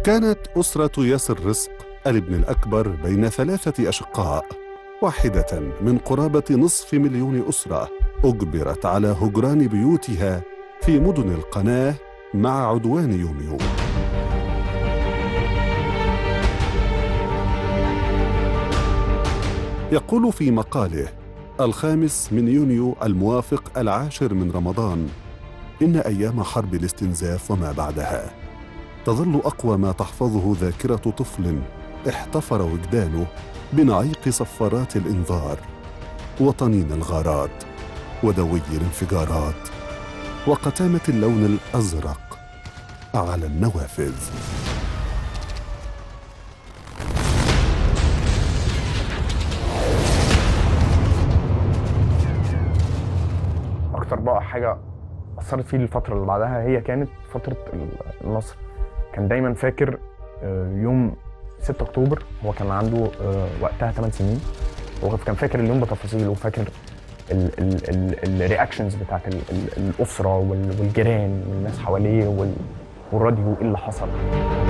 كانت أسرة ياسر رزق الابن الأكبر بين ثلاثة أشقاء واحدة من قرابة نصف مليون أسرة أجبرت على هجران بيوتها في مدن القناة مع عدوان يوميوم يقول في مقاله الخامس من يونيو الموافق العاشر من رمضان إن أيام حرب الاستنزاف وما بعدها تظل أقوى ما تحفظه ذاكرة طفل احتفر وجدانه بنعيق صفارات الإنذار وطنين الغارات ودوي الانفجارات وقتامة اللون الأزرق على النوافذ اكتر بقى حاجه اثرت فيه الفتره اللي بعدها هي كانت فتره النصر كان دايما فاكر آه، يوم 6 اكتوبر هو كان عنده آه، وقتها 8 سنين هو كان فاكر اليوم بتفاصيله وفاكر الرياكشنز بتاعت ال- ال- الاسره وال- والجيران والناس حواليه وال- والراديو ايه اللي حصل